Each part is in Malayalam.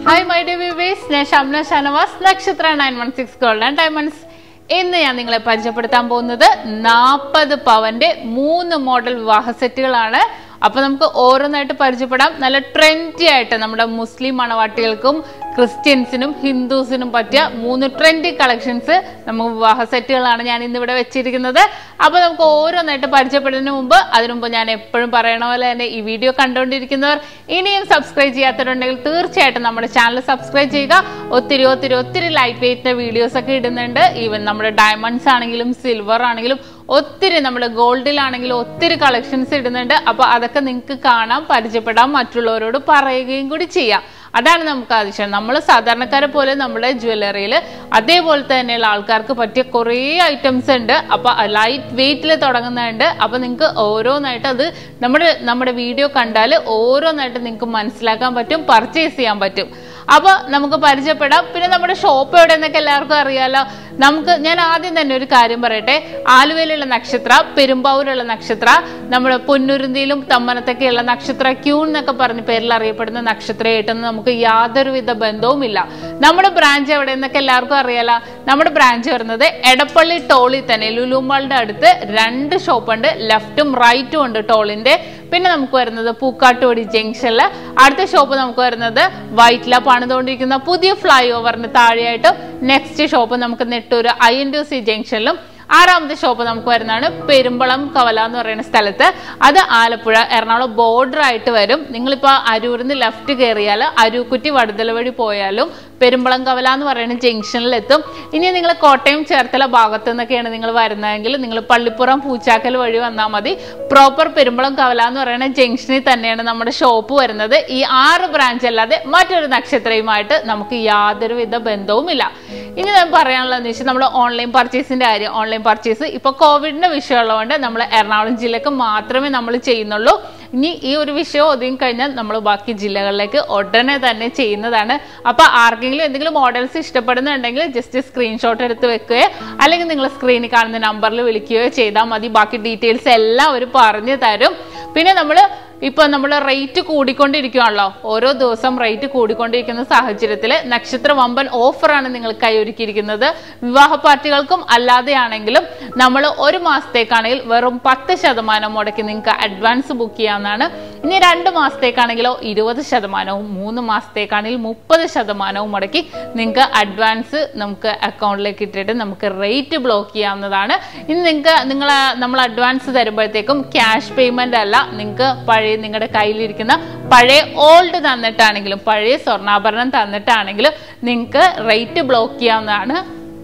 ഹായ് മൈ ഡേ വിവേസ് ഞാൻ Shamna Shanavas Nakshatra nine one six gold and diamonds ഇന്ന് ഞാൻ നിങ്ങളെ പരിചയപ്പെടുത്താൻ പോകുന്നത് നാൽപ്പത് പവന്റെ മൂന്ന് മോഡൽ വിവാഹ സെറ്റുകളാണ് അപ്പൊ നമുക്ക് ഓരോന്നായിട്ട് പരിചയപ്പെടാം നല്ല ട്രെൻഡി ആയിട്ട് നമ്മുടെ മുസ്ലിം മണവാട്ടികൾക്കും ക്രിസ്ത്യൻസിനും ഹിന്ദുസിനും പറ്റിയ മൂന്ന് ട്രെൻഡി കളക്ഷൻസ് നമുക്ക് വിവാഹ സെറ്റുകളാണ് ഞാൻ ഇന്ന് ഇവിടെ വെച്ചിരിക്കുന്നത് അപ്പൊ നമുക്ക് ഓരോന്നായിട്ട് പരിചയപ്പെടുന്നതിന് മുമ്പ് അതിനു മുമ്പ് ഞാൻ എപ്പോഴും പറയണ പോലെ തന്നെ ഈ വീഡിയോ കണ്ടുകൊണ്ടിരിക്കുന്നവർ ഇനിയും സബ്സ്ക്രൈബ് ചെയ്യാത്തവരുണ്ടെങ്കിൽ തീർച്ചയായിട്ടും നമ്മുടെ ചാനൽ സബ്സ്ക്രൈബ് ചെയ്യുക ഒത്തിരി ഒത്തിരി ഒത്തിരി ലൈറ്റ് വെയിറ്റിന്റെ വീഡിയോസ് ഒക്കെ ഇടുന്നുണ്ട് ഈവൻ നമ്മുടെ ഡയമണ്ട്സ് ആണെങ്കിലും സിൽവർ ആണെങ്കിലും ഒത്തിരി നമ്മുടെ ഗോൾഡിലാണെങ്കിലും ഒത്തിരി കളക്ഷൻസ് ഇടുന്നുണ്ട് അപ്പൊ അതൊക്കെ നിങ്ങൾക്ക് കാണാം പരിചയപ്പെടാം മറ്റുള്ളവരോട് പറയുകയും കൂടി ചെയ്യാം അതാണ് നമുക്ക് ആവശ്യം നമ്മൾ സാധാരണക്കാരെ പോലെ നമ്മുടെ ജ്വല്ലറിയിൽ അതേപോലെ തന്നെയുള്ള ആൾക്കാർക്ക് പറ്റിയ കുറേ ഐറ്റംസ് ഉണ്ട് അപ്പൊ ലൈറ്റ് വെയിറ്റിൽ തുടങ്ങുന്നുണ്ട് അപ്പൊ നിങ്ങൾക്ക് ഓരോന്നായിട്ട് അത് നമ്മുടെ നമ്മുടെ വീഡിയോ കണ്ടാൽ ഓരോന്നായിട്ട് നിങ്ങൾക്ക് മനസ്സിലാക്കാൻ പറ്റും പർച്ചേസ് ചെയ്യാൻ പറ്റും അപ്പൊ നമുക്ക് പരിചയപ്പെടാം പിന്നെ നമ്മുടെ ഷോപ്പ് എവിടെ എന്നൊക്കെ എല്ലാവർക്കും അറിയാലോ നമുക്ക് ഞാൻ ആദ്യം തന്നെ ഒരു കാര്യം പറയട്ടെ ആലുവയിലുള്ള നക്ഷത്ര പെരുമ്പാവൂരുള്ള നക്ഷത്ര നമ്മുടെ പൊന്നുരുന്തിയിലും തമ്മനത്തൊക്കെയുള്ള നക്ഷത്ര ക്യൂൺ എന്നൊക്കെ പറഞ്ഞ പേരിൽ അറിയപ്പെടുന്ന നക്ഷത്രയായിട്ടൊന്നും നമുക്ക് യാതൊരുവിധ ബന്ധവുമില്ല നമ്മുടെ ബ്രാഞ്ച് എവിടെ എന്നൊക്കെ എല്ലാവർക്കും അറിയാലോ നമ്മുടെ ബ്രാഞ്ച് വരുന്നത് എടപ്പള്ളി ടോളിൽ തന്നെ ലുലുമാളുടെ അടുത്ത് രണ്ട് ഷോപ്പ് ഉണ്ട് ലെഫ്റ്റും റൈറ്റും ഉണ്ട് ടോളിന്റെ പിന്നെ നമുക്ക് വരുന്നത് പൂക്കാട്ടുപടി ജംഗ്ഷനിൽ അടുത്ത ഷോപ്പ് നമുക്ക് വരുന്നത് വൈറ്റ്ല പണിതുകൊണ്ടിരിക്കുന്ന പുതിയ ഫ്ലൈ ഓവറിന് താഴെയായിട്ട് നെക്സ്റ്റ് ഷോപ്പ് നമുക്ക് Nettoor I N T U C ജംഗ്ഷനിലും ആറാമത്തെ ഷോപ്പ് നമുക്ക് വരുന്നതാണ് പെരുമ്പളം കവല എന്ന് പറയുന്ന സ്ഥലത്ത് അത് ആലപ്പുഴ എറണാകുളം ബോർഡർ ആയിട്ട് വരും നിങ്ങളിപ്പോൾ അരൂരിൽ നിന്ന് ലെഫ്റ്റ് കയറിയാൽ അരൂക്കുറ്റി വടുതല വഴി പോയാലും പെരുമ്പളം കവല എന്ന് പറയുന്ന ജംഗ്ഷനിൽ എത്തും ഇനി നിങ്ങൾ കോട്ടയം ചേർത്തല ഭാഗത്തു നിന്നൊക്കെയാണ് നിങ്ങൾ വരുന്നതെങ്കിൽ നിങ്ങൾ പള്ളിപ്പുറം പൂച്ചാക്കൽ വഴി വന്നാൽ മതി പ്രോപ്പർ പെരുമ്പളം കവല എന്ന് പറയുന്ന ജംഗ്ഷനിൽ തന്നെയാണ് നമ്മുടെ ഷോപ്പ് വരുന്നത് ഈ ആറ് ബ്രാഞ്ച് അല്ലാതെ മറ്റൊരു നക്ഷത്രയുമായിട്ട് നമുക്ക് യാതൊരുവിധ ബന്ധവുമില്ല ഇനി ഞാൻ പറയാനുള്ളതെന്ന് വെച്ചാൽ നമ്മൾ ഓൺലൈൻ പർച്ചേസിന്റെ കാര്യം ഓൺലൈൻ പർച്ചേസ് ഇപ്പോൾ കോവിഡിന്റെ വിഷയമുള്ളതുകൊണ്ട് നമ്മൾ എറണാകുളം ജില്ലക്ക് മാത്രമേ നമ്മൾ ചെയ്യുന്നുള്ളൂ ഇനി ഈ ഒരു വിഷയം ഒതുങ്ങി കഴിഞ്ഞാൽ നമ്മൾ ബാക്കി ജില്ലകളിലേക്ക് ഉടനെ തന്നെ ചെയ്യുന്നതാണ് അപ്പൊ ആർക്കെങ്കിലും എന്തെങ്കിലും മോഡൽസ് ഇഷ്ടപ്പെടുന്നുണ്ടെങ്കിൽ ജസ്റ്റ് സ്ക്രീൻഷോട്ട് എടുത്ത് വെക്കുകയോ അല്ലെങ്കിൽ നിങ്ങൾ സ്ക്രീനിൽ കാണുന്ന നമ്പറിൽ വിളിക്കുകയോ ചെയ്താൽ മതി ബാക്കി ഡീറ്റെയിൽസ് എല്ലാം അവർ പറഞ്ഞു തരും പിന്നെ നമ്മൾ ഇപ്പൊ നമ്മൾ റേറ്റ് കൂടിക്കൊണ്ടിരിക്കുകയാണല്ലോ ഓരോ ദിവസം റേറ്റ് കൂടിക്കൊണ്ടിരിക്കുന്ന സാഹചര്യത്തിൽ നക്ഷത്ര വമ്പൻ ഓഫറാണ് നിങ്ങൾ കൈയൊരുക്കിയിരിക്കുന്നത് വിവാഹ പാർട്ടികൾക്കും അല്ലാതെയാണെങ്കിലും നമ്മൾ ഒരു മാസത്തേക്കാണെങ്കിൽ വെറും പത്ത് ശതമാനം മുടക്കി നിങ്ങൾക്ക് അഡ്വാൻസ് ബുക്ക് ചെയ്യാവുന്നതാണ് ഇനി രണ്ട് മാസത്തേക്കാണെങ്കിലോ ഇരുപത് ശതമാനവും മൂന്ന് മാസത്തേക്കാണെങ്കിൽ മുപ്പത് ശതമാനവും മുടക്കി നിങ്ങൾക്ക് അഡ്വാൻസ് നമുക്ക് അക്കൗണ്ടിലേക്ക് ഇട്ടിട്ട് നമുക്ക് റേറ്റ് ബ്ലോക്ക് ചെയ്യാവുന്നതാണ് ഇനി നിങ്ങൾക്ക് നിങ്ങൾ നമ്മൾ അഡ്വാൻസ് തരുമ്പോഴത്തേക്കും ക്യാഷ് പേയ്മെന്റ് അല്ല നിങ്ങൾക്ക് പഴയ നിങ്ങളുടെ കയ്യിലിരിക്കുന്ന പഴയ ഓൾഡ് തന്നിട്ടാണെങ്കിലും പഴയ സ്വർണ്ണാഭരണം തന്നിട്ടാണെങ്കിലും നിങ്ങൾക്ക് റേറ്റ് ബ്ലോക്ക് ചെയ്യാവുന്നതാണ്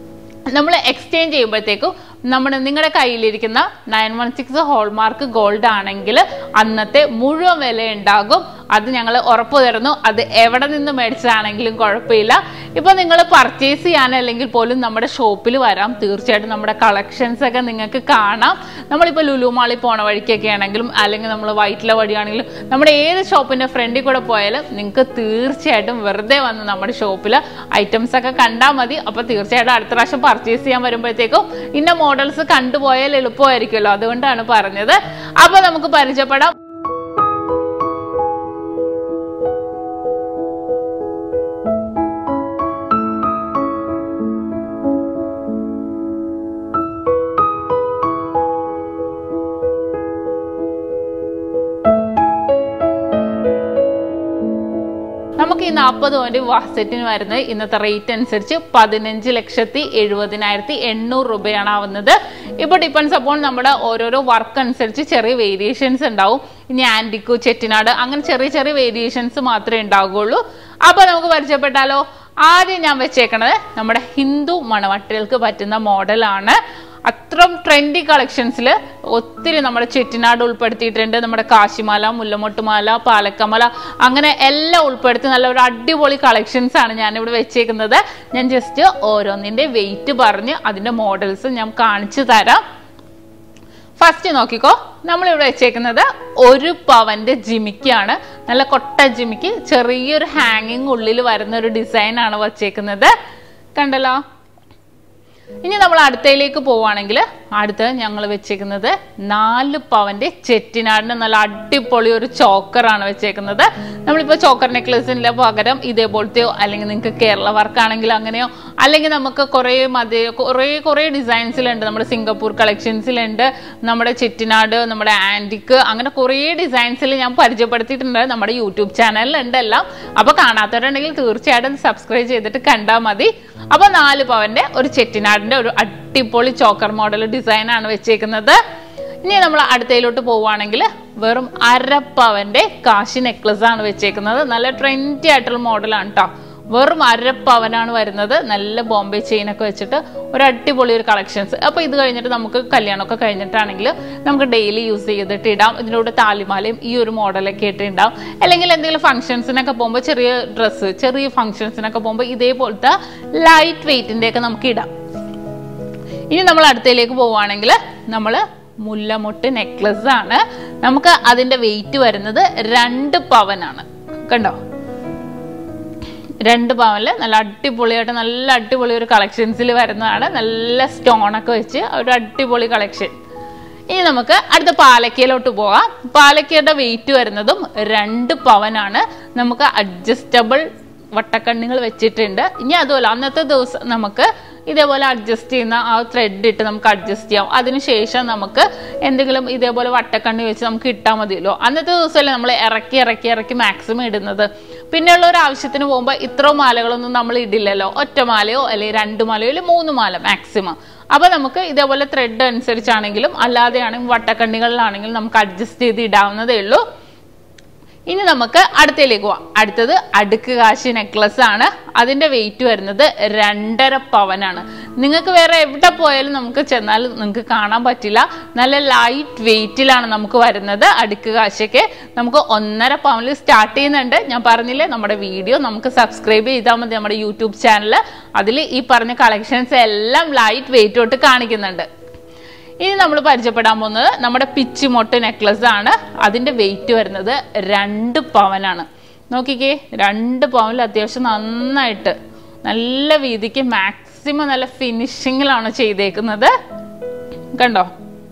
നമ്മൾ എക്സ്ചേഞ്ച് ചെയ്യുമ്പോഴത്തേക്കും നമ്മുടെ നിങ്ങളുടെ കയ്യിലിരിക്കുന്ന nine one six hallmark gold ആണെങ്കിൽ അന്നത്തെ മുഴുവൻ വില ഉണ്ടാകും അത് ഞങ്ങൾ ഉറപ്പു തരുന്നു അത് എവിടെ നിന്ന് മേടിച്ചതാണെങ്കിലും കുഴപ്പമില്ല ഇപ്പൊ നിങ്ങൾ പർച്ചേസ് ചെയ്യാനല്ലെങ്കിൽ പോലും നമ്മുടെ ഷോപ്പിൽ വരാം തീർച്ചയായിട്ടും നമ്മുടെ കളക്ഷൻസ് ഒക്കെ നിങ്ങൾക്ക് കാണാം നമ്മളിപ്പോൾ ലുലു മാളിൽ പോണ വഴിക്കൊക്കെ ആണെങ്കിലും അല്ലെങ്കിൽ നമ്മൾ വൈറ്റില വഴിയാണെങ്കിലും നമ്മുടെ ഏത് ഷോപ്പിന്റെ ഫ്രണ്ടിൽ കൂടെ പോയാലും നിങ്ങൾക്ക് തീർച്ചയായിട്ടും വെറുതെ വന്ന് നമ്മുടെ ഷോപ്പിൽ ഐറ്റംസ് ഒക്കെ കണ്ടാൽ മതി അപ്പോൾ തീർച്ചയായിട്ടും അടുത്ത പ്രാവശ്യം പർച്ചേസ് ചെയ്യാൻ വരുമ്പോഴത്തേക്കും ഇന്ന മോഡൽസ് കണ്ടുപോയാൽ എളുപ്പമായിരിക്കുമല്ലോ അതുകൊണ്ടാണ് പറഞ്ഞത് അപ്പോൾ നമുക്ക് പരിചയപ്പെടാം നമുക്ക് ഈ നാൽപ്പത് പവന്റെ വിവാഹ സെറ്റിന് വരുന്നത് ഇന്നത്തെ റേറ്റ് അനുസരിച്ച് പതിനഞ്ച് ലക്ഷത്തി എഴുപതിനായിരത്തി എണ്ണൂറ് രൂപയാണ് ആവുന്നത് ഇപ്പോൾ ഡിപ്പെൻസ് അപ്പോൾ നമ്മുടെ ഓരോരോ വർക്ക് അനുസരിച്ച് ചെറിയ വേരിയേഷൻസ് ഉണ്ടാവും ഇനി ആൻറ്റിക്കു ചെട്ടിനാട് അങ്ങനെ ചെറിയ ചെറിയ വേരിയേഷൻസ് മാത്രമേ ഉണ്ടാവുകയുള്ളൂ അപ്പോൾ നമുക്ക് പരിചയപ്പെട്ടാലോ ആദ്യം ഞാൻ വെച്ചേക്കണത് നമ്മുടെ ഹിന്ദു മണവട്ടികൾക്ക് പറ്റുന്ന മോഡലാണ് അത്രയും ട്രെൻഡി കളക്ഷൻസിൽ ഒത്തിരി നമ്മുടെ ചെട്ടിനാട് ഉൾപ്പെടുത്തിയിട്ടുണ്ട് നമ്മുടെ കാശിമാല മുല്ലമൊട്ടുമാല പാലക്കമല അങ്ങനെ എല്ലാം ഉൾപ്പെടുത്തി നല്ല ഒരു അടിപൊളി കളക്ഷൻസ് ആണ് ഞാനിവിടെ വെച്ചേക്കുന്നത് ഞാൻ ജസ്റ്റ് ഓരോന്നിൻ്റെ വെയിറ്റ് പറഞ്ഞ് അതിൻ്റെ മോഡൽസ് ഞാൻ കാണിച്ചു തരാം ഫസ്റ്റ് നോക്കിക്കോ നമ്മളിവിടെ വെച്ചേക്കുന്നത് ഒരു പവന്റെ ജിമിക്കാണ് നല്ല കൊട്ട ജിമിക്ക് ചെറിയൊരു ഹാങ്ങിങ് ഉള്ളിൽ വരുന്ന ഒരു ഡിസൈൻ ആണ് വച്ചേക്കുന്നത് കണ്ടല്ലോ ഇനി നമ്മൾ അടുത്തയിലേക്ക് പോവുകയാണെങ്കിൽ അടുത്ത് ഞങ്ങൾ വെച്ചേക്കുന്നത് നാല് പവന്റെ ചെറ്റിനാടിന് നല്ല അടിപൊളി ഒരു ചോക്കറാണ് വെച്ചേക്കുന്നത് നമ്മളിപ്പോൾ ചോക്കർ നെക്ലസിന്റെ പകരം ഇതേപോലത്തെയോ അല്ലെങ്കിൽ നിങ്ങൾക്ക് കേരള വർക്ക് ആണെങ്കിൽ അങ്ങനെയോ അല്ലെങ്കിൽ നമുക്ക് കുറേ മതി കുറേ കുറേ ഡിസൈൻസിലുണ്ട് നമ്മുടെ സിംഗപ്പൂർ കളക്ഷൻസിലുണ്ട് നമ്മുടെ ചെറ്റിനാട് നമ്മുടെ ആൻറ്റിക്ക് അങ്ങനെ കുറേ ഡിസൈൻസിൽ ഞാൻ പരിചയപ്പെടുത്തിയിട്ടുണ്ട് നമ്മുടെ യൂട്യൂബ് ചാനലിലുണ്ട് എല്ലാം അപ്പോൾ കാണാത്തവരുണ്ടെങ്കിൽ തീർച്ചയായിട്ടും സബ്സ്ക്രൈബ് ചെയ്തിട്ട് കണ്ടാൽ മതി അപ്പോൾ നാല് പവന്റെ ഒരു ചെറ്റിനാടിന്റെ ഒരു അടിപൊളി ചോക്കർ മോഡൽ ഡിസൈൻ ആണ് വെച്ചേക്കുന്നത് ഇനി നമ്മൾ അടുത്തയിലോട്ട് പോവുകയാണെങ്കിൽ വെറും അരപ്പവന്റെ കാശി നെക്ലസ് ആണ് വെച്ചേക്കുന്നത് നല്ല ട്രെൻഡി ആയിട്ടുള്ള മോഡലാണ് കേട്ടോ വെറും അരപ്പവനാണ് വരുന്നത് നല്ല ബോംബെ ചെയിൻ ഒക്കെ വെച്ചിട്ട് ഒരു അടിപൊളി ഒരു കളക്ഷൻസ് അപ്പോൾ ഇത് കഴിഞ്ഞിട്ട് നമുക്ക് കല്യാണമൊക്കെ കഴിഞ്ഞിട്ടാണെങ്കിൽ നമുക്ക് ഡെയിലി യൂസ് ചെയ്തിട്ട് ഇടാം ഇതിനോട് താലിമാലയും ഈ ഒരു മോഡലൊക്കെ ഇട്ട് ഉണ്ടാവും അല്ലെങ്കിൽ എന്തെങ്കിലും ഫംഗ്ഷൻസിനൊക്കെ പോകുമ്പോൾ ചെറിയ ഡ്രസ്സ് ചെറിയ ഫംഗ്ഷൻസിനൊക്കെ പോകുമ്പോൾ ഇതേപോലത്തെ ലൈറ്റ് വെയിറ്റിൻ്റെ ഒക്കെ നമുക്ക് ഇടാം ഇനി നമ്മൾ അടുത്തയിലേക്ക് പോവുകയാണെങ്കിൽ നമ്മൾ മുല്ലമുട്ട് നെക്ലസ് ആണ് നമുക്ക് അതിന്റെ വെയിറ്റ് വരുന്നത് രണ്ട് പവനാണ് കണ്ടോ രണ്ട് പവനിൽ നല്ല അടിപൊളിയായിട്ട് നല്ല അടിപൊളി ഒരു കളക്ഷൻസിൽ വരുന്നതാണ് നല്ല സ്റ്റോൺ ഒക്കെ വെച്ച് ഒരു അടിപൊളി കളക്ഷൻ ഇനി നമുക്ക് അടുത്ത പാലക്കയിലോട്ട് പോകാം പാലക്കയുടെ വെയിറ്റ് വരുന്നതും രണ്ട് പവനാണ് നമുക്ക് അഡ്ജസ്റ്റബിൾ വട്ടക്കണ്ണികൾ വെച്ചിട്ടുണ്ട് ഇനി അതുപോലെ അന്നത്തെ ദിവസം നമുക്ക് ഇതേപോലെ അഡ്ജസ്റ്റ് ചെയ്യുന്ന ആ ത്രെഡ് ഇട്ട് നമുക്ക് അഡ്ജസ്റ്റ് ചെയ്യാം അതിനുശേഷം നമുക്ക് എന്തെങ്കിലും ഇതേപോലെ വട്ടക്കണ്ണി വെച്ച് നമുക്ക് ഇട്ടാൽ മതിയല്ലോ അന്നത്തെ ദിവസമല്ലേ നമ്മൾ ഇറക്കി ഇറക്കി ഇറക്കി മാക്സിമം ഇടുന്നത് പിന്നെയുള്ള ഒരു ആവശ്യത്തിന് പോകുമ്പോൾ ഇത്ര മാലകളൊന്നും നമ്മൾ ഇടില്ലല്ലോ ഒറ്റ മാലയോ അല്ലെങ്കിൽ രണ്ട് മാലയോ അല്ലെങ്കിൽ മൂന്ന് മാല മാക്സിമം അപ്പോൾ നമുക്ക് ഇതേപോലെ ത്രെഡ് അനുസരിച്ചാണെങ്കിലും അല്ലാതെയാണെങ്കിലും വട്ടക്കണ്ണികളിലാണെങ്കിലും നമുക്ക് അഡ്ജസ്റ്റ് ചെയ്ത് ഇടാവുന്നതേ ഉള്ളൂ ഇനി നമുക്ക് അടുത്തയിലേക്ക് പോവാം അടുത്തത് അടുക്ക് കാശി നെക്ലസ് ആണ് അതിന്റെ വെയിറ്റ് വരുന്നത് രണ്ടര പവനാണ് നിങ്ങൾക്ക് വേറെ എവിടെ പോയാലും നമുക്ക് ചെന്നാൽ നിങ്ങൾക്ക് കാണാൻ പറ്റില്ല നല്ല ലൈറ്റ് വെയിറ്റിലാണ് നമുക്ക് വരുന്നത് അടുക്ക് കാശൊക്കെ നമുക്ക് ഒന്നര പവനിൽ സ്റ്റാർട്ട് ചെയ്യുന്നുണ്ട് ഞാൻ പറഞ്ഞില്ലേ നമ്മുടെ വീഡിയോ നമുക്ക് സബ്സ്ക്രൈബ് ചെയ്താൽ മതി നമ്മുടെ യൂട്യൂബ് ചാനൽ അതിൽ ഈ പറഞ്ഞ കളക്ഷൻസ് എല്ലാം ലൈറ്റ് വെയിറ്റ് തൊട്ട് കാണിക്കുന്നുണ്ട് ഇനി നമ്മൾ പരിചയപ്പെടാൻ പോകുന്നത് നമ്മുടെ പിച്ചിമൊട്ട് നെക്ലസ് ആണ് അതിന്റെ വെയിറ്റ് വരുന്നത് രണ്ട് പവനാണ് നോക്കിക്കേ രണ്ട് പവനിൽ അത്യാവശ്യം നന്നായിട്ട് നല്ല വീതിക്ക് മാക്സിമം നല്ല ഫിനിഷിങ്ങിലാണ് ചെയ്തേക്കുന്നത് കണ്ടോ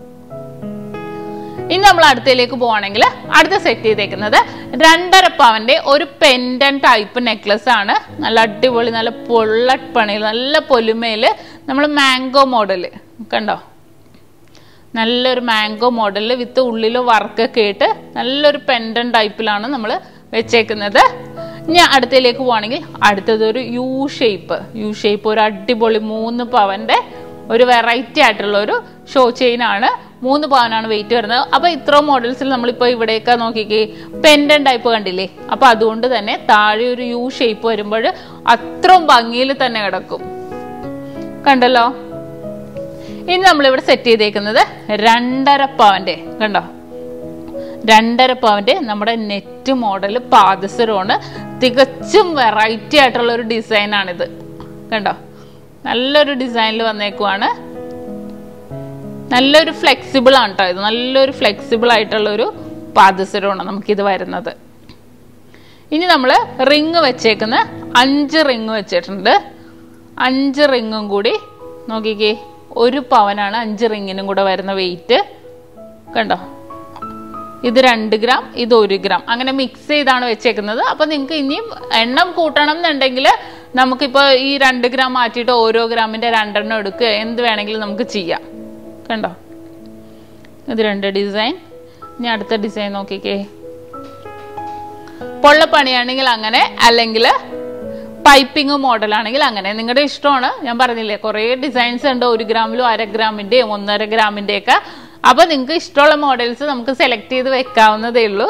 ഇനി നമ്മൾ അടുത്തയിലേക്ക് പോവാണെങ്കിൽ അടുത്ത സെറ്റ് ചെയ്തേക്കുന്നത് രണ്ടര പവന്റെ ഒരു പെൻഡൻ ടൈപ്പ് നെക്ലസ് ആണ് നല്ല അടിപൊളി നല്ല പൊള്ളട്ട് പണിയിൽ നല്ല പൊലിമയില് നമ്മൾ മാംഗോ മോഡല് കണ്ടോ നല്ലൊരു മാംഗോ മോഡലിൽ വിത്ത് ഉള്ളിൽ വർക്കൊക്കെ ഇട്ട് നല്ലൊരു പെൻഡൻ ടൈപ്പിലാണ് നമ്മൾ വെച്ചേക്കുന്നത് ഇനി അടുത്തയിലേക്ക് പോവാണെങ്കിൽ അടുത്തത് ഒരു യു ഷേപ്പ് യു ഷേപ്പ് ഒരു അടിപൊളി മൂന്ന് പവന്റെ ഒരു വെറൈറ്റി ആയിട്ടുള്ള ഒരു ഷോ ചെയിൻ ആണ് മൂന്ന് പവനാണ് വെയിറ്റ് വരുന്നത് അപ്പൊ ഇത്ര മോഡൽസിൽ നമ്മളിപ്പോ ഇവിടെയൊക്കെ നോക്കിക്കേ പെൻഡൻ ടൈപ്പ് കണ്ടില്ലേ അപ്പൊ അതുകൊണ്ട് തന്നെ താഴെ ഒരു യു ഷേപ്പ് വരുമ്പോൾ അത്രയും ഭംഗിയിൽ തന്നെ കിടക്കും കണ്ടല്ലോ ഇനി നമ്മളിവിടെ സെറ്റ് ചെയ്തേക്കുന്നത് രണ്ടര പവന്റെ കണ്ടോ രണ്ടര പവന്റെ നമ്മുടെ നെറ്റ് മോഡൽ പാദസരമാണ് തികച്ചും വെറൈറ്റി ആയിട്ടുള്ള ഒരു ഡിസൈനാണിത് കണ്ടോ നല്ലൊരു ഡിസൈനിൽ വന്നേക്കുവാണ് നല്ലൊരു ഫ്ലെക്സിബിൾ ആണ് കേട്ടോ ഇത് നല്ലൊരു ഫ്ലെക്സിബിൾ ആയിട്ടുള്ള ഒരു പാദസരമാണ് നമുക്കിത് വരുന്നത് ഇനി നമ്മൾ റിങ് വെച്ചേക്കുന്ന അഞ്ച് റിങ് വെച്ചിട്ടുണ്ട് അഞ്ച് റിങ്ങും കൂടി നോക്കിക്കേ ഒരു പവനാണ് അഞ്ച് റിങ്ങിനും കൂടെ വരുന്ന വെയിറ്റ് കണ്ടോ ഇത് രണ്ട് ഗ്രാം ഇത് ഒരു ഗ്രാം അങ്ങനെ മിക്സ് ചെയ്താണ് വെച്ചേക്കുന്നത് അപ്പൊ നിങ്ങൾക്ക് ഇനിയും എണ്ണം കൂട്ടണം എന്നുണ്ടെങ്കിൽ നമുക്കിപ്പോൾ ഈ രണ്ട് ഗ്രാം മാറ്റിയിട്ട് ഓരോ ഗ്രാമിന്റെ രണ്ടെണ്ണം എടുക്കുക എന്ത് വേണമെങ്കിലും നമുക്ക് ചെയ്യാം കണ്ടോ ഇത് രണ്ട് ഡിസൈൻ ഇനി അടുത്ത ഡിസൈൻ നോക്കിക്കേ പൊള്ളപ്പണിയാണെങ്കിൽ അങ്ങനെ അല്ലെങ്കിൽ പൈപ്പിംഗ് മോഡലാണെങ്കിൽ അങ്ങനെ നിങ്ങളുടെ ഇഷ്ടമാണ് ഞാൻ പറഞ്ഞില്ലേ കുറേ ഡിസൈൻസ് ഉണ്ട് ഒരു ഗ്രാമിലും അര ഗ്രാമിൻ്റെയും ഒന്നര ഗ്രാമിൻ്റെ ഒക്കെ അപ്പോൾ നിങ്ങൾക്ക് ഇഷ്ടമുള്ള മോഡൽസ് നമുക്ക് സെലക്ട് ചെയ്ത് വെക്കാവുന്നതേ ഉള്ളൂ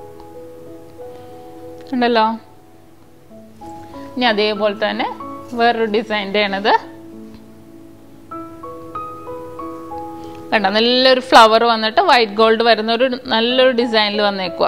ഉണ്ടല്ലോ ഇനി അതേപോലെ തന്നെ വേറൊരു ഡിസൈൻ്റെ ആണിത് കണ്ടോ നല്ലൊരു ഫ്ലവർ വന്നിട്ട് വൈറ്റ് ഗോൾഡ് വരുന്ന ഒരു നല്ലൊരു ഡിസൈനിൽ വന്നേക്കുക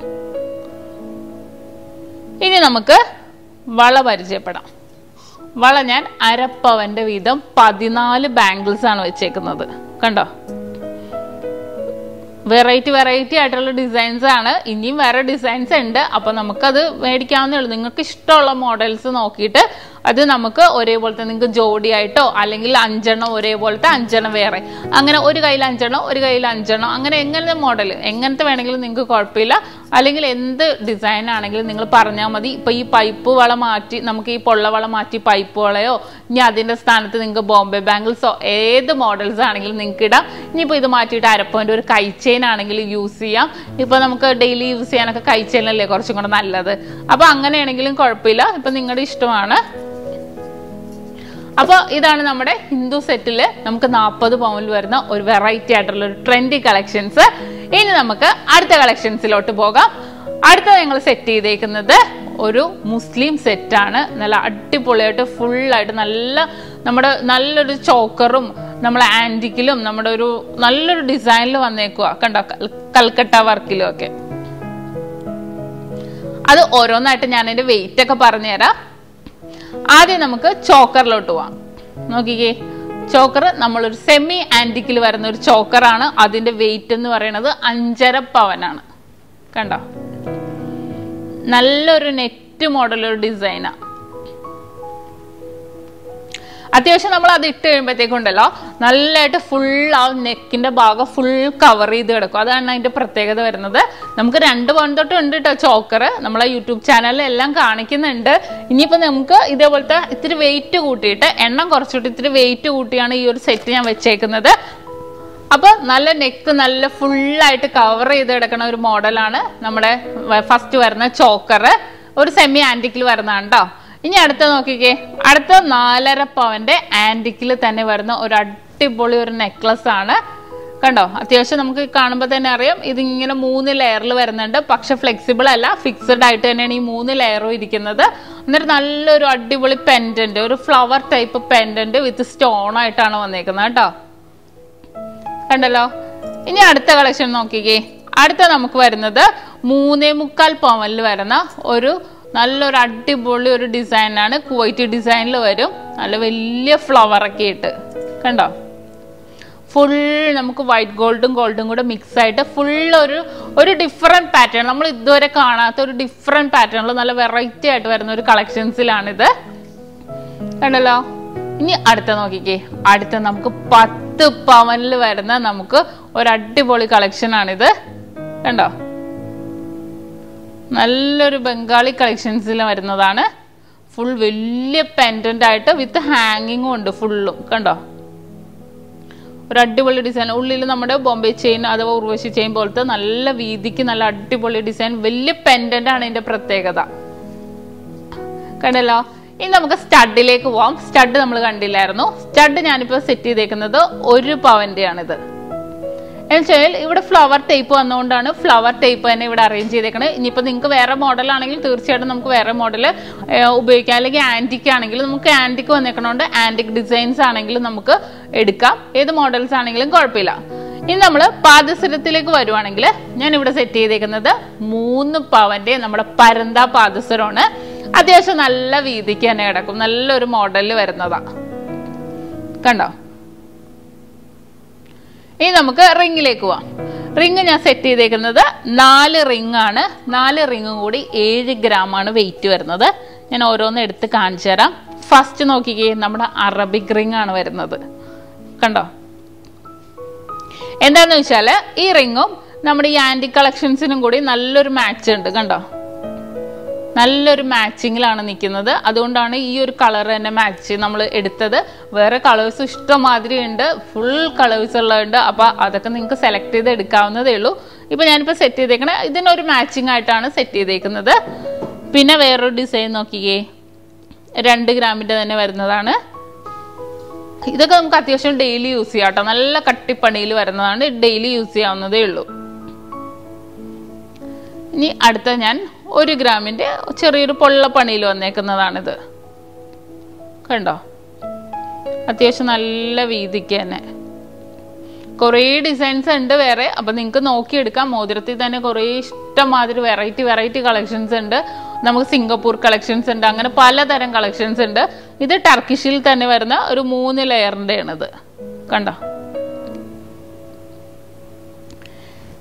ഇനി നമുക്ക് വള പരിചയപ്പെടാം വള ഞാൻ അരപ്പവന്റെ വീതം പതിനാല് ബാംഗിൾസ് ആണ് വെച്ചേക്കുന്നത് കണ്ടോ വെറൈറ്റി വെറൈറ്റി ആയിട്ടുള്ള ഡിസൈൻസ് ആണ് ഇനിയും വേറെ ഡിസൈൻസ് ഉണ്ട് അപ്പൊ നമുക്കത് മേടിക്കാവുന്നേ ഉള്ളൂ നിങ്ങൾക്ക് ഇഷ്ടമുള്ള മോഡൽസ് നോക്കിയിട്ട് അത് നമുക്ക് ഒരേപോലത്തെ നിങ്ങൾക്ക് ജോഡി ആയിട്ടോ അല്ലെങ്കിൽ അഞ്ചെണ്ണം ഒരേപോലത്തെ അഞ്ചെണ്ണം വേറെ അങ്ങനെ ഒരു കയ്യിൽ അഞ്ചെണ്ണം ഒരു കയ്യിൽ അഞ്ചെണ്ണം അങ്ങനെ എങ്ങനത്തെ മോഡൽ എങ്ങനത്തെ വേണമെങ്കിലും നിങ്ങൾക്ക് കുഴപ്പമില്ല അല്ലെങ്കിൽ എന്ത് ഡിസൈൻ ആണെങ്കിലും നിങ്ങൾ പറഞ്ഞാൽ മതി ഇപ്പൊ ഈ പൈപ്പ് വള മാറ്റി നമുക്ക് ഈ പൊള്ള വള മാറ്റി പൈപ്പ് വളയോ ഇനി അതിന്റെ സ്ഥാനത്ത് നിങ്ങൾക്ക് ബോംബെ ബാംഗിൾസോ ഏത് മോഡൽസ് ആണെങ്കിലും നിങ്ങൾക്ക് ഇടാം ഇനിയിപ്പോൾ ഇത് മാറ്റിയിട്ട് അരപ്പോൻ്റെ ഒരു കൈച്ചെയിൻ ആണെങ്കിൽ യൂസ് ചെയ്യാം ഇപ്പൊ നമുക്ക് ഡെയിലി യൂസ് ചെയ്യാനൊക്കെ കൈച്ചെയിൻ അല്ലേ കുറച്ചും കൂടെ നല്ലത് അപ്പൊ അങ്ങനെയാണെങ്കിലും കുഴപ്പമില്ല ഇപ്പൊ നിങ്ങളുടെ ഇഷ്ടമാണ് അപ്പോൾ ഇതാണ് നമ്മുടെ ഹിന്ദു സെറ്റിൽ നമുക്ക് നാൽപ്പത് പൗണ്ടിൽ വരുന്ന ഒരു വെറൈറ്റി ആയിട്ടുള്ള ഒരു ട്രെൻഡി കളക്ഷൻസ് ഇനി നമുക്ക് അടുത്ത കളക്ഷൻസിലോട്ട് പോകാം അടുത്ത ഞങ്ങൾ സെറ്റ് ചെയ്തേക്കുന്നത് ഒരു മുസ്ലിം സെറ്റാണ് നല്ല അടിപൊളിയായിട്ട് ഫുള്ളായിട്ട് നല്ല നമ്മുടെ നല്ലൊരു ചോക്കറും നമ്മളെ ആൻറ്റിക്കിലും നമ്മുടെ ഒരു നല്ലൊരു ഡിസൈനിൽ വന്നേക്കുക കണ്ടോ കൽ- കൽക്കട്ട വർക്കിലും ഒക്കെ അത് ഓരോന്നായിട്ട് ഞാൻ അതിന്റെ വെയിറ്റ് ഒക്കെ പറഞ്ഞുതരാം ആദ്യം നമുക്ക് ചോക്കറിലോട്ട് പോവാം നോക്കിക്കേ ചോക്കർ നമ്മളൊരു സെമി ആന്റിക്കിൽ വരുന്ന ഒരു ചോക്കറാണ് അതിന്റെ വെയിറ്റ് എന്ന് പറയുന്നത് അഞ്ചര പവനാണ് കണ്ടോ നല്ലൊരു നെറ്റ് മോഡൽ ഒരു ഡിസൈനാ അത്യാവശ്യം നമ്മൾ അത് ഇട്ട് കഴിയുമ്പോഴത്തേക്കുണ്ടല്ലോ നല്ലതായിട്ട് ഫുൾ ആ നെക്കിന്റെ ഭാഗം ഫുൾ കവർ ചെയ്ത് കിടക്കും അതാണ് അതിന്റെ പ്രത്യേകത വരുന്നത് നമുക്ക് രണ്ട് പവൻ തൊട്ട് ഉണ്ട് കേട്ടോ ചോക്കർ നമ്മളെ യൂട്യൂബ് ചാനലിൽ എല്ലാം കാണിക്കുന്നുണ്ട് ഇനിയിപ്പോ നമുക്ക് ഇതേപോലത്തെ ഇത്തിരി വെയിറ്റ് കൂട്ടിയിട്ട് എണ്ണം കുറച്ചിട്ട് ഇത്തിരി വെയിറ്റ് കൂട്ടിയാണ് ഈ ഒരു സെറ്റ് ഞാൻ വെച്ചേക്കുന്നത് അപ്പൊ നല്ല നെക്ക് നല്ല ഫുള്ളായിട്ട് കവർ ചെയ്ത് കിടക്കുന്ന ഒരു മോഡലാണ് നമ്മുടെ ഫസ്റ്റ് വരുന്ന ചോക്കർ ഒരു സെമി ആന്റിക്കിൽ വരുന്നതാണ് കേട്ടോ ഇനി അടുത്ത നോക്കിക്കേ അടുത്ത നാലര പവന്റെ ആന്റിക്കിൽ തന്നെ വരുന്ന ഒരു അടിപൊളി ഒരു നെക്ലസ് ആണ് കണ്ടോ അത്യാവശ്യം നമുക്ക് കാണുമ്പോൾ തന്നെ അറിയാം ഇതിങ്ങനെ മൂന്ന് ലെയറിൽ വരുന്നുണ്ട് പക്ഷെ ഫ്ലെക്സിബിൾ അല്ല ഫിക്സഡ് ആയിട്ട് തന്നെയാണ് ഈ മൂന്ന് ലെയറും ഇരിക്കുന്നത് എന്നിട്ട് നല്ലൊരു അടിപൊളി പെൻഡന്റ് ഒരു flower type pendant with stone ആയിട്ടാണ് വന്നേക്കുന്നത് കേട്ടോ കണ്ടല്ലോ ഇനി അടുത്ത കളക്ഷൻ നോക്കിക്കേ അടുത്ത നമുക്ക് വരുന്നത് മൂന്നേ മുക്കാൽ പവനിൽ വരുന്ന ഒരു നല്ലൊരു അടിപൊളി ഒരു ഡിസൈനാണ് കുവൈറ്റ് ഡിസൈനിൽ വരും നല്ല വലിയ ഫ്ലവർ ഒക്കെ ഇട്ട് കണ്ടോ ഫുൾ നമുക്ക് വൈറ്റ് ഗോൾഡും ഗോൾഡും കൂടെ മിക്സ് ആയിട്ട് ഫുൾ ഒരു ഒരു ഡിഫറെൻറ്റ് പാറ്റേൺ നമ്മൾ ഇതുവരെ കാണാത്ത ഒരു ഡിഫറെൻറ്റ് പാറ്റേണിൽ നല്ല വെറൈറ്റി ആയിട്ട് വരുന്ന ഒരു കളക്ഷൻസിലാണിത് കണ്ടല്ലോ ഇനി അടുത്ത നോക്കിക്കേ അടുത്ത നമുക്ക് പത്ത് പവനിൽ വരുന്ന നമുക്ക് ഒരു അടിപൊളി കളക്ഷൻ ആണിത് കണ്ടോ നല്ലൊരു ബംഗാളി കളക്ഷൻസിൽ വരുന്നതാണ് ഫുൾ വലിയ പെൻഡന്റ് ആയിട്ട് വിത്ത് ഹാങ്ങിങ്ങും ഉണ്ട് ഫുള്ളും കണ്ടോ ഒരു അടിപൊളി ഡിസൈൻ ഉള്ളിൽ നമ്മുടെ ബോംബെ ചെയിൻ അഥവാ ഉർവശി ചെയിൻ പോലത്തെ നല്ല വീതിക്ക് നല്ല അടിപൊളി ഡിസൈൻ വലിയ പെൻഡന്റ് ആണ് ഇതിന്റെ പ്രത്യേകത കണ്ടല്ലോ ഇനി നമുക്ക് സ്റ്റഡിലേക്ക് പോവാം സ്റ്റഡ് നമ്മൾ കണ്ടില്ലായിരുന്നു സ്റ്റഡ് ഞാനിപ്പോൾ സെറ്റ് ചെയ്തേക്കുന്നത് ഒരു പവന്റെ ആണിത് എന്നുവെച്ചാൽ ഇവിടെ ഫ്ലവർ ടൈപ്പ് വന്നുകൊണ്ടാണ് ഫ്ലവർ ടൈപ്പ് തന്നെ ഇവിടെ അറേഞ്ച് ചെയ്തേക്കണത് ഇനിയിപ്പോൾ നിങ്ങൾക്ക് വേറെ മോഡൽ ആണെങ്കിൽ തീർച്ചയായിട്ടും നമുക്ക് വേറെ മോഡൽ ഉപയോഗിക്കാം അല്ലെങ്കിൽ ആൻറ്റിക് ആണെങ്കിൽ നമുക്ക് ആൻറ്റിക് വന്നേക്കണോണ്ട് ആൻറ്റിക് ഡിസൈൻസ് ആണെങ്കിലും നമുക്ക് എടുക്കാം ഏത് മോഡൽസ് ആണെങ്കിലും കുഴപ്പമില്ല ഇനി നമ്മൾ പാദസരത്തിലേക്ക് വരുവാണെങ്കിൽ ഞാൻ ഇവിടെ സെറ്റ് ചെയ്തേക്കുന്നത് മൂന്ന് പവന്റെ നമ്മുടെ പരന്ത പാദസരമാണ് അത്യാവശ്യം നല്ല വീതിക്ക് തന്നെ കിടക്കും നല്ലൊരു മോഡലിൽ വരുന്നതാ കണ്ടോ ഇനി നമുക്ക് റിങ്ങിലേക്ക് പോവാം റിങ് ഞാൻ സെറ്റ് ചെയ്തേക്കുന്നത് നാല് റിങ് ആണ് നാല് റിങ്ങും കൂടി ഏഴ് ഗ്രാം ആണ് വെയിറ്റ് വരുന്നത് ഞാൻ ഓരോന്ന് എടുത്ത് കാണിച്ചു തരാം ഫസ്റ്റ് നോക്കിക്കേ നമ്മുടെ അറബിക് റിങ് ആണ് വരുന്നത് കണ്ടോ എന്താന്ന് വെച്ചാല് ഈ റിങ്ങും നമ്മുടെ ഈ ആന്റി കളക്ഷൻസിനും കൂടി നല്ലൊരു മാച്ച് ഉണ്ട് കണ്ടോ നല്ലൊരു മാച്ചിങ്ങിലാണ് നിൽക്കുന്നത് അതുകൊണ്ടാണ് ഈ ഒരു കളർ തന്നെ മാച്ച് നമ്മൾ എടുത്തത് വേറെ കളേഴ്സ് ഇഷ്ടമാതിരി ഉണ്ട് ഫുൾ കളേഴ്സ് ഉള്ളതുണ്ട് അപ്പോൾ അതൊക്കെ നിങ്ങൾക്ക് സെലക്ട് ചെയ്ത് എടുക്കാവുന്നതേ ഉള്ളൂ ഇപ്പോൾ ഞാനിപ്പോൾ സെറ്റ് ചെയ്തേക്കണേ ഇതിനൊരു മാച്ചിങ് ആയിട്ടാണ് സെറ്റ് ചെയ്തേക്കുന്നത് പിന്നെ വേറൊരു ഡിസൈൻ നോക്കിക്കേ രണ്ട് ഗ്രാമിൻ്റെ തന്നെ വരുന്നതാണ് ഇതൊക്കെ നമുക്ക് അത്യാവശ്യം ഡെയിലി യൂസ് ചെയ്യാം കേട്ടോ നല്ല കട്ടിപ്പണിയിൽ വരുന്നതാണ് ഡെയിലി യൂസ് ചെയ്യാവുന്നതേ ഉള്ളൂ ഇനി അടുത്ത ഞാൻ ഒരു ഗ്രാമിന്റെ ചെറിയൊരു പൊള്ള പണിയിൽ വന്നേക്കുന്നതാണിത് കണ്ടോ അത്യാവശ്യം നല്ല വീതിക്ക് തന്നെ കുറേ ഡിസൈൻസ് ഉണ്ട് വേറെ അപ്പൊ നിങ്ങൾക്ക് നോക്കിയെടുക്കാം മോതിരത്തിൽ തന്നെ കുറേ ഇഷ്ടംമാതിരി വെറൈറ്റി വെറൈറ്റി കളക്ഷൻസ് ഉണ്ട് നമുക്ക് സിംഗപ്പൂർ കളക്ഷൻസ് ഉണ്ട് അങ്ങനെ പലതരം കളക്ഷൻസ് ഉണ്ട് ഇത് ടർക്കിഷിൽ തന്നെ വരുന്ന ഒരു മൂന്ന് ലെയറിന്റെ ആണിത് കണ്ടോ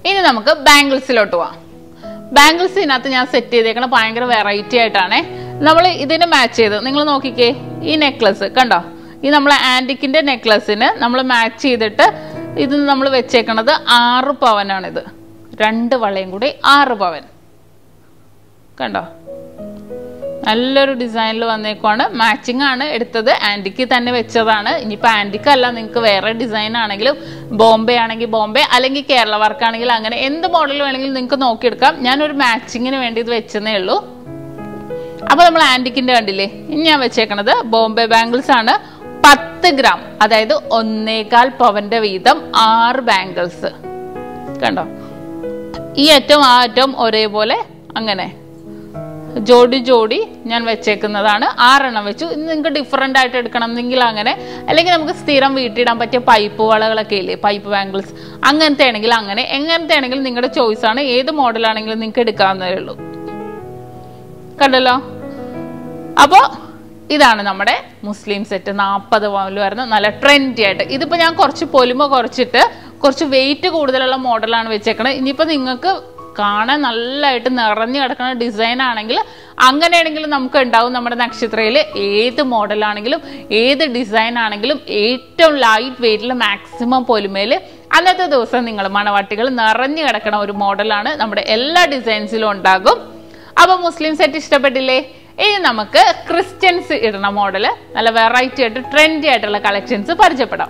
ഇനി നമുക്ക് ബാംഗിൾസിലോട്ട് പോവാം ബാംഗിൾസ് ഇതിനകത്ത് ഞാൻ സെറ്റ് ചെയ്തേക്കണ ഭയങ്കര വെറൈറ്റി ആയിട്ടാണ് നമ്മൾ ഇതിന് മാച്ച് ചെയ്ത് നിങ്ങൾ നോക്കിക്കേ ഈ നെക്ലസ് കണ്ടോ ഈ നമ്മളെ ആൻറ്റിക്കിന്റെ നെക്ലസിന് നമ്മൾ മാച്ച് ചെയ്തിട്ട് ഇത് നമ്മൾ വെച്ചേക്കണത് ആറ് പവനാണിത് രണ്ട് വളയും കൂടി ആറ് പവൻ കണ്ടോ നല്ലൊരു ഡിസൈനിൽ വന്നേക്കുവാണ് മാച്ചിങ് ആണ് എടുത്തത് ആൻറ്റിക്ക് തന്നെ വെച്ചതാണ് ഇനിയിപ്പോൾ ആൻറ്റിക്ക് അല്ല നിങ്ങൾക്ക് വേറെ ഡിസൈൻ ആണെങ്കിലും ബോംബെ ആണെങ്കിൽ ബോംബെ അല്ലെങ്കിൽ കേരള വർക്ക് ആണെങ്കിൽ അങ്ങനെ എന്ത് മോഡൽ വേണമെങ്കിലും നിങ്ങൾക്ക് നോക്കിയെടുക്കാം ഞാനൊരു മാച്ചിങ്ങിന് വേണ്ടി ഇത് വെച്ചെന്നേ ഉള്ളൂ അപ്പോൾ നമ്മൾ ആൻറ്റിക്കിൻ്റെ കണ്ടില്ലേ ഇനി ഞാൻ വെച്ചേക്കണത് ബോംബെ ബാംഗിൾസ് ആണ് പത്ത് ഗ്രാം അതായത് ഒന്നേകാൽ പവന്റെ വീതം ആറ് ബാംഗിൾസ് കണ്ടോ ഈ അറ്റവും ആ അറ്റവും ഒരേപോലെ അങ്ങനെ ജോഡി ജോഡി ഞാൻ വെച്ചേക്കുന്നതാണ് ആറെണ്ണം വെച്ചു ഇന്ന് നിങ്ങൾക്ക് ഡിഫറെൻ്റ് ആയിട്ട് എടുക്കണമെന്നെങ്കിൽ അങ്ങനെ അല്ലെങ്കിൽ നമുക്ക് സ്ഥിരം വീട്ടിടാൻ പറ്റിയ പൈപ്പ് വളകളൊക്കെ ഇല്ലേ പൈപ്പ് ബാംഗിൾസ് അങ്ങനത്തെ ആണെങ്കിൽ അങ്ങനെ എങ്ങനത്തെ ആണെങ്കിലും നിങ്ങളുടെ ചോയ്സ് ആണ് ഏത് മോഡലാണെങ്കിലും നിങ്ങൾക്ക് എടുക്കാവുന്നതേ ഉള്ളൂ കണ്ടല്ലോ അപ്പോൾ ഇതാണ് നമ്മുടെ മുസ്ലിം സെറ്റ് നാൽപ്പത് പവനിൽ വരുന്ന നല്ല ട്രെൻഡി ആയിട്ട് ഇതിപ്പോൾ ഞാൻ കുറച്ച് പൊലിമ കുറച്ചിട്ട് കുറച്ച് വെയിറ്റ് കൂടുതലുള്ള മോഡലാണ് വെച്ചേക്കണത് ഇനിയിപ്പോൾ നിങ്ങൾക്ക് കാണാൻ നല്ലതായിട്ട് നിറഞ്ഞു കിടക്കുന്ന ഡിസൈൻ ആണെങ്കിൽ അങ്ങനെയാണെങ്കിലും നമുക്ക് ഉണ്ടാവും നമ്മുടെ നക്ഷത്രയിൽ ഏത് മോഡലാണെങ്കിലും ഏത് ഡിസൈൻ ആണെങ്കിലും ഏറ്റവും ലൈറ്റ് വെയിറ്റിൽ മാക്സിമം പൊലിമയിൽ അന്നത്തെ ദിവസം നിങ്ങൾ മണവാട്ടികൾ നിറഞ്ഞു കിടക്കണ ഒരു മോഡലാണ് നമ്മുടെ എല്ലാ ഡിസൈൻസിലും ഉണ്ടാകും അപ്പൊ മുസ്ലിം സെറ്റ് ഇഷ്ടപ്പെട്ടില്ലേ ഇനി നമുക്ക് ക്രിസ്ത്യൻസ് ഇടുന്ന മോഡല് നല്ല വെറൈറ്റി ആയിട്ട് ട്രെൻഡി ആയിട്ടുള്ള കളക്ഷൻസ് പരിചയപ്പെടാം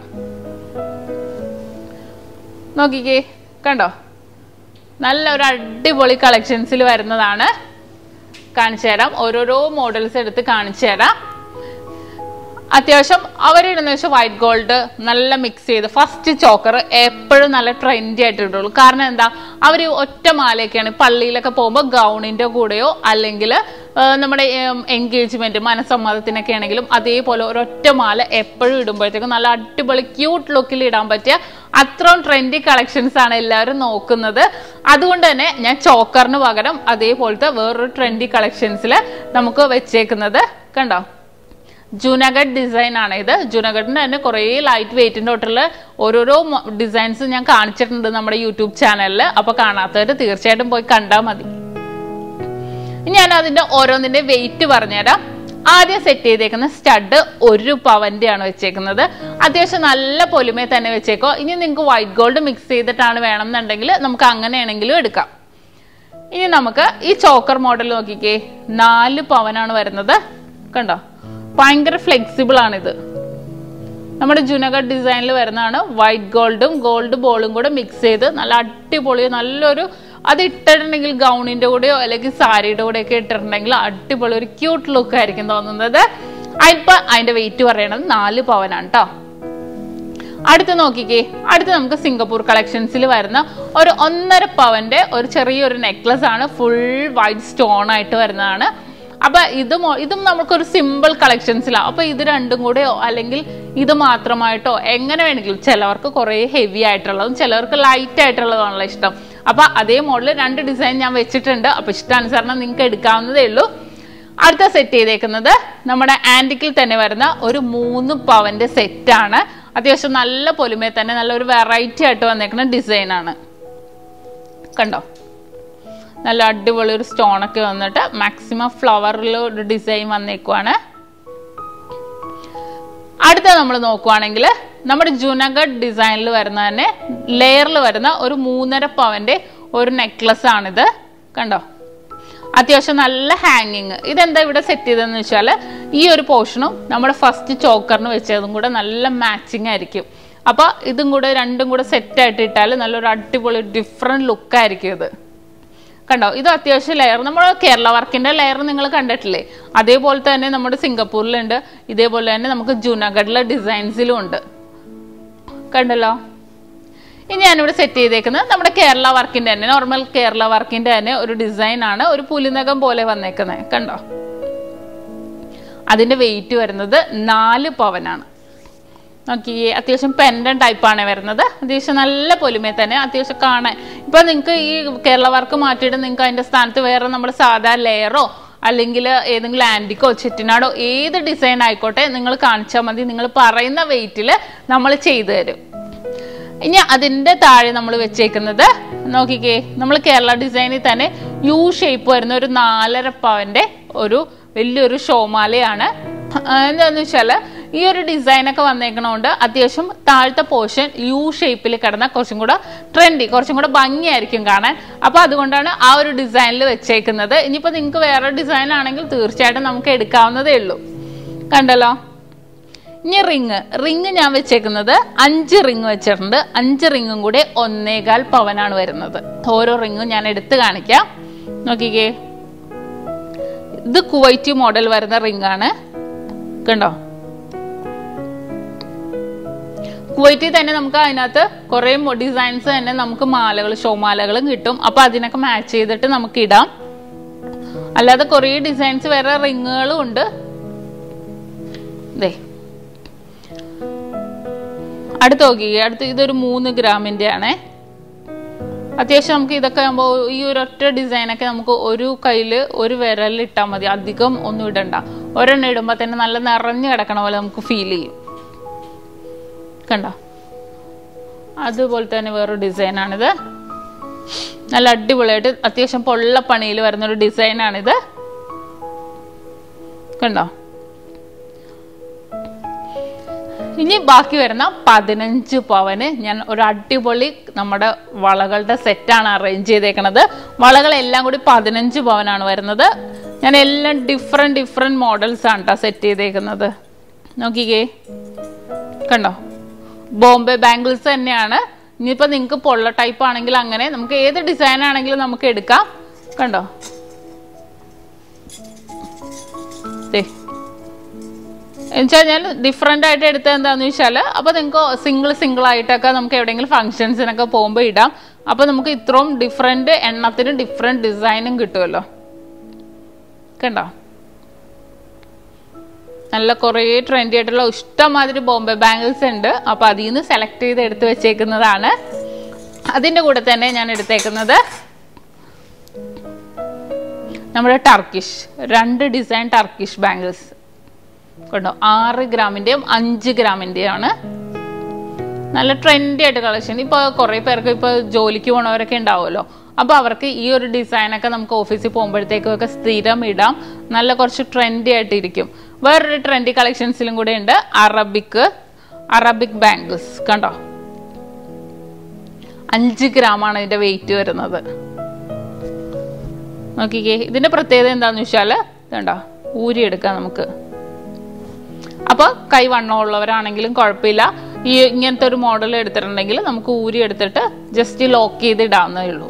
നോക്കിക്കേ കണ്ടോ നല്ല ഒരു അടിപൊളി കളക്ഷൻസിൽ വരുന്നതാണ് കാണിച്ചു തരാം ഓരോരോ മോഡൽസ് എടുത്ത് കാണിച്ചു തരാം അത്യാവശ്യം അവരിടുന്ന വെച്ചാൽ വൈറ്റ് ഗോൾഡ് നല്ല മിക്സ് ചെയ്ത് ഫസ്റ്റ് ചോക്കർ എപ്പോഴും നല്ല ട്രെൻഡി ആയിട്ട് ഇടുള്ളൂ കാരണം എന്താ അവർ ഒറ്റ മാലയൊക്കെയാണ് പള്ളിയിലൊക്കെ പോകുമ്പോൾ ഗൗണിന്റെ കൂടെയോ അല്ലെങ്കിൽ നമ്മുടെ എൻഗേജ്മെന്റ് മനസ്സമ്മതത്തിനൊക്കെ ആണെങ്കിലും അതേപോലെ ഒരൊറ്റ മാല എപ്പോഴും ഇടുമ്പോഴത്തേക്കും നല്ല അടിപൊളി ക്യൂട്ട് ലുക്കിൽ ഇടാൻ പറ്റിയ അത്രയും ട്രെൻഡി കളക്ഷൻസ് ആണ് എല്ലാവരും നോക്കുന്നത് അതുകൊണ്ട് തന്നെ ഞാൻ ചോക്കറിന് പകരം അതേപോലത്തെ വേറൊരു ട്രെൻഡി കളക്ഷൻസിൽ നമുക്ക് വെച്ചേക്കുന്നത് കണ്ടോ ജൂനഗഡ് ഡിസൈൻ ആണ് ഇത് ജൂനഗഡിന് തന്നെ കുറേ ലൈറ്റ് വെയിറ്റിന്റെ തൊട്ടുള്ള ഓരോരോ ഡിസൈൻസ് ഞാൻ കാണിച്ചിട്ടുണ്ട് നമ്മുടെ യൂട്യൂബ് ചാനലിൽ അപ്പൊ കാണാത്തവർ തീർച്ചയായിട്ടും പോയി കണ്ടാൽ മതി ഇനി ഞാൻ അതിന്റെ ഓരോന്നിന്റെ വെയിറ്റ് പറഞ്ഞുതരാം ആദ്യം സെറ്റ് ചെയ്തേക്കുന്ന സ്റ്റഡ് ഒരു പവന്റെ ആണ് വെച്ചേക്കുന്നത് അത്യാവശ്യം നല്ല പൊലിമയെ തന്നെ വെച്ചേക്കോ ഇനി നിങ്ങൾക്ക് വൈറ്റ് ഗോൾഡ് മിക്സ് ചെയ്തിട്ടാണ് വേണമെന്നുണ്ടെങ്കിൽ നമുക്ക് അങ്ങനെയാണെങ്കിലും എടുക്കാം ഇനി നമുക്ക് ഈ ചോക്കർ മോഡൽ നോക്കിക്കേ നാല് പവനാണ് വരുന്നത് കണ്ടോ ഭയങ്കര ഫ്ലെക്സിബിൾ ആണിത് നമ്മുടെ ജുനഗഡ് ഡിസൈനിൽ വരുന്നതാണ് വൈറ്റ് ഗോൾഡും ഗോൾഡ് ബോളും കൂടെ മിക്സ് ചെയ്ത് നല്ല അടിപൊളി നല്ലൊരു അത് ഇട്ടിട്ടുണ്ടെങ്കിൽ ഗൗണിന്റെ കൂടെയോ അല്ലെങ്കിൽ സാരിയുടെ കൂടെ ഒക്കെ ഇട്ടിട്ടുണ്ടെങ്കിൽ അടിപൊളി ഒരു ക്യൂട്ട് ലുക്ക് ആയിരിക്കും തോന്നുന്നത് അതിപ്പോ അതിന്റെ വെയിറ്റ് പറയണത് നാല് പവനാണ് കേട്ടോ അടുത്ത് നോക്കിക്കേ അടുത്ത് നമുക്ക് സിംഗപ്പൂർ കളക്ഷൻസിൽ വരുന്ന ഒരു ഒന്നര പവന്റെ ഒരു ചെറിയൊരു നെക്ലസ് ആണ് ഫുൾ വൈറ്റ് സ്റ്റോൺ ആയിട്ട് വരുന്നതാണ് അപ്പൊ ഇതും ഇതും നമുക്കൊരു സിമ്പിൾ കളക്ഷൻസിലാണ് അപ്പൊ ഇത് രണ്ടും കൂടെയോ അല്ലെങ്കിൽ ഇത് മാത്രമായിട്ടോ എങ്ങനെ വേണമെങ്കിലും ചിലവർക്ക് കുറേ ഹെവി ആയിട്ടുള്ളതും ചിലവർക്ക് ലൈറ്റ് ആയിട്ടുള്ളതാണല്ലോ ഇഷ്ടം അപ്പൊ അതേ മോഡൽ രണ്ട് ഡിസൈൻ ഞാൻ വെച്ചിട്ടുണ്ട് അപ്പൊ ഇഷ്ടാനുസരണം നിങ്ങൾക്ക് എടുക്കാവുന്നതേ ഉള്ളൂ അടുത്ത സെറ്റ് ചെയ്തേക്കുന്നത് നമ്മുടെ ആന്റിക്കിൽ തന്നെ വരുന്ന ഒരു മൂന്ന് പവന്റെ സെറ്റാണ് അത്യാവശ്യം നല്ല പൊലിമയെ തന്നെ നല്ല ഒരു വെറൈറ്റി ആയിട്ട് വന്നേക്കുന്ന ഡിസൈൻ ആണ് കണ്ടോ നല്ല അടിപൊളി ഒരു സ്റ്റോൺ ഒക്കെ വന്നിട്ട് മാക്സിമം ഫ്ലവറിൽ ഒരു ഡിസൈൻ വന്നേക്കുവാണ് അടുത്ത നമ്മൾ നോക്കുവാണെങ്കിൽ നമ്മുടെ ജുനഗഡ് ഡിസൈനിൽ വരുന്ന തന്നെ ലെയറിൽ വരുന്ന ഒരു മൂന്നര പവന്റെ ഒരു നെക്ലസ് ആണിത് കണ്ടോ അത്യാവശ്യം നല്ല ഹാങ്ങിങ് ഇതെന്താ ഇവിടെ സെറ്റ് ചെയ്തതെന്ന് വെച്ചാൽ ഈ ഒരു പോർഷനും നമ്മുടെ ഫസ്റ്റ് ചോക്കറിന് വെച്ചതും കൂടെ നല്ല മാച്ചിങ് ആയിരിക്കും അപ്പൊ ഇതും കൂടെ രണ്ടും കൂടെ സെറ്റ് ആയിട്ട് ഇട്ടാൽ നല്ലൊരു അടിപൊളി ഡിഫറെന്റ് ലുക്ക് ആയിരിക്കും ഇത് കണ്ടോ ഇത് അത്യാവശ്യം ലെയർ നമ്മൾ കേരള വർക്കിന്റെ ലെയർ നിങ്ങൾ കണ്ടിട്ടില്ലേ അതേപോലെ തന്നെ നമ്മുടെ സിംഗപ്പൂരിലുണ്ട് ഇതേപോലെ തന്നെ നമുക്ക് ജുനാഗഡിലെ ഡിസൈൻസിലും ഉണ്ട് കണ്ടല്ലോ ഇനി ഞാനിവിടെ സെറ്റ് ചെയ്തേക്കുന്നത് നമ്മുടെ കേരള വർക്കിന്റെ തന്നെ നോർമൽ കേരള വർക്കിന്റെ തന്നെ ഒരു ഡിസൈൻ ആണ് ഒരു പുലിനകം പോലെ വന്നേക്കുന്നത് കണ്ടോ അതിന്റെ വെയിറ്റ് വരുന്നത് നാല് പവനാണ് നോക്കി അത്യാവശ്യം പെൻഡൻ ടൈപ്പാണ് വരുന്നത് അത്യാവശ്യം നല്ല പൊലിമയെ തന്നെ അത്യാവശ്യം കാണാൻ ഇപ്പൊ നിങ്ങൾക്ക് ഈ കേരള വർക്ക് മാറ്റിയിട്ട് നിങ്ങൾക്ക് അതിന്റെ സ്ഥാനത്ത് വേറെ നമ്മുടെ സാധാ ലെയറോ അല്ലെങ്കിൽ ഏതെങ്കിലും ആൻറ്റിക്കോ ചെറ്റിനാടോ ഏത് ഡിസൈൻ ആയിക്കോട്ടെ നിങ്ങൾ കാണിച്ചാൽ മതി നിങ്ങൾ പറയുന്ന വെയിറ്റിൽ നമ്മൾ ചെയ്തു തരും ഇനി അതിന്റെ താഴെ നമ്മൾ വെച്ചേക്കുന്നത് നോക്കിക്കേ നമ്മൾ കേരള ഡിസൈനിൽ തന്നെ യു ഷേപ്പ് വരുന്ന ഒരു നാലര പവന്റെ ഒരു വലിയൊരു ഷോമാലയാണ് ആ, എന്താന്ന് വെച്ചാല് ഈ ഒരു ഡിസൈൻ ഒക്കെ വന്നേക്കണോണ്ട് അത്യാവശ്യം താഴത്തെ പോർഷൻ യു ഷേപ്പിൽ കിടന്ന കുറച്ചും കൂടെ ട്രെൻഡി കുറച്ചും കൂടെ ഭംഗിയായിരിക്കും കാണാൻ അപ്പൊ അതുകൊണ്ടാണ് ആ ഒരു ഡിസൈനിൽ വെച്ചേക്കുന്നത് ഇനിയിപ്പോ നിങ്ങൾക്ക് വേറെ ഡിസൈൻ ആണെങ്കിൽ തീർച്ചയായിട്ടും നമുക്ക് എടുക്കാവുന്നതേ ഉള്ളൂ കണ്ടല്ലോ ഇനി റിങ് റിങ് ഞാൻ വെച്ചേക്കുന്നത് അഞ്ച് റിങ് വെച്ചിട്ടുണ്ട് അഞ്ച് റിങ്ങും കൂടെ ഒന്നേകാൽ പവനാണ് വരുന്നത് ഓരോ റിങ്ങും ഞാൻ എടുത്ത് കാണിക്കാം നോക്കിക്കേ ഇത് കുവൈറ്റ് മോഡൽ വരുന്ന റിംഗ് ആണ് കണ്ടോ കുവൈറ്റിൽ തന്നെ നമുക്ക് അതിനകത്ത് കുറേ ഡിസൈൻസ് തന്നെ നമുക്ക് മാലകൾ ഷോ മാലകളും കിട്ടും അപ്പൊ അതിനൊക്കെ മാച്ച് ചെയ്തിട്ട് നമുക്ക് ഇടാം അല്ലാതെ കുറേ ഡിസൈൻസ് വേറെ റിങ്ങുകളും ഉണ്ട് ദേ അടുത്ത് നോക്കി അടുത്ത് ഇതൊരു മൂന്ന് ഗ്രാമിന്റെ ആണേ അത്യാവശ്യം നമുക്ക് ഇതൊക്കെ ആകുമ്പോൾ ഈ ഒരൊറ്റ ഡിസൈനൊക്കെ നമുക്ക് ഒരു കയ്യിൽ ഒരു വിരലിൽ ഇട്ടാൽ മതി അധികം ഒന്നും ഇടണ്ട ഒരെണ്ണം ഇടുമ്പോൾ തന്നെ നല്ല നിറഞ്ഞു കിടക്കണ പോലെ നമുക്ക് ഫീൽ ചെയ്യും കണ്ടോ അതുപോലെ തന്നെ വേറൊരു ഡിസൈനാണിത് നല്ല അടിപൊളിയായിട്ട് അത്യാവശ്യം പൊള്ള പണിയിൽ വരുന്നൊരു ഡിസൈനാണിത് കണ്ടോ ഇനി ബാക്കി വരുന്ന പതിനഞ്ച് പവന് ഞാൻ ഒരു അടിപൊളി നമ്മുടെ വളകളുടെ സെറ്റാണ് അറേഞ്ച് ചെയ്തേക്കണത് വളകളെല്ലാം കൂടി പതിനഞ്ച് പവനാണ് വരുന്നത് ഞാൻ എല്ലാം ഡിഫറെൻറ്റ് ഡിഫറെൻറ്റ് മോഡൽസ് ആണ് കേട്ടോ സെറ്റ് ചെയ്തേക്കുന്നത് നോക്കിക്കേ കണ്ടോ ബോംബെ ബാംഗിൾസ് തന്നെയാണ് ഇനിയിപ്പോൾ നിങ്ങൾക്ക് പൊള്ള ടൈപ്പ് ആണെങ്കിൽ അങ്ങനെ നമുക്ക് ഏത് ഡിസൈൻ ആണെങ്കിലും നമുക്ക് എടുക്കാം കണ്ടോ ദേ എന്നുവെച്ചാൽ ഞാൻ ഡിഫറെൻ്റ് ആയിട്ട് എടുത്തത് എന്താണെന്ന് വെച്ചാൽ അപ്പോൾ നിങ്ങൾക്ക് സിംഗിൾ സിംഗിൾ ആയിട്ടൊക്കെ നമുക്ക് എവിടെയെങ്കിലും ഫംഗ്ഷൻസിനൊക്കെ പോകുമ്പോൾ ഇടാം അപ്പോൾ നമുക്ക് ഇത്രയും ഡിഫറെൻറ്റ് എണ്ണത്തിന് ഡിഫറെൻറ്റ് ഡിസൈനും കിട്ടുമല്ലോ കണ്ടോ നല്ല കുറേ ട്രെൻഡി ആയിട്ടുള്ള ഇഷ്ടംമാതിരി ബോംബെ ബാംഗിൾസ് ഉണ്ട് അപ്പോൾ അതിൽ നിന്ന് സെലക്ട് ചെയ്ത് എടുത്ത് വെച്ചേക്കുന്നതാണ് അതിൻ്റെ കൂടെ തന്നെ ഞാൻ എടുത്തേക്കുന്നത് നമ്മുടെ ടർക്കിഷ് രണ്ട് ഡിസൈൻ ടർക്കിഷ് ബാംഗിൾസ് കണ്ടോ ആറ് ഗ്രാമിൻ്റെയും അഞ്ച് ഗ്രാമിൻ്റെയാണ് നല്ല ട്രെൻഡി ആയിട്ട് കളക്ഷൻ ഇപ്പോൾ കുറേ പേർക്ക് ഇപ്പോൾ ജോലിക്ക് പോണവരൊക്കെ ഉണ്ടാവുമല്ലോ അപ്പോൾ അവർക്ക് ഈ ഒരു ഡിസൈനൊക്കെ നമുക്ക് ഓഫീസിൽ പോകുമ്പോഴത്തേക്കും ഒക്കെ സ്ഥിരം ഇടാം നല്ല കുറച്ച് ട്രെൻഡി ആയിട്ട് ഇരിക്കും വേറൊരു ട്രെൻഡി കളക്ഷൻസിലും കൂടെ ഉണ്ട് അറബിക് അറബിക് ബാംഗിൾസ് കണ്ടോ അഞ്ച് ഗ്രാമാണ് ഇതിന്റെ വെയിറ്റ് വരുന്നത് നോക്കിക്കേ ഇതിന്റെ പ്രത്യേകത എന്താന്ന് വെച്ചാൽ ഇതുണ്ടോ ഊരിയെടുക്കാം നമുക്ക് അപ്പോൾ കൈ വണ്ണമുള്ളവരാണെങ്കിലും കുഴപ്പമില്ല ഈ ഇങ്ങനത്തെ ഒരു മോഡൽ എടുത്തിട്ടുണ്ടെങ്കിൽ നമുക്ക് ഊരി എടുത്തിട്ട് ജസ്റ്റ് ലോക്ക് ചെയ്ത് ഇടാവുന്നേ ഉള്ളൂ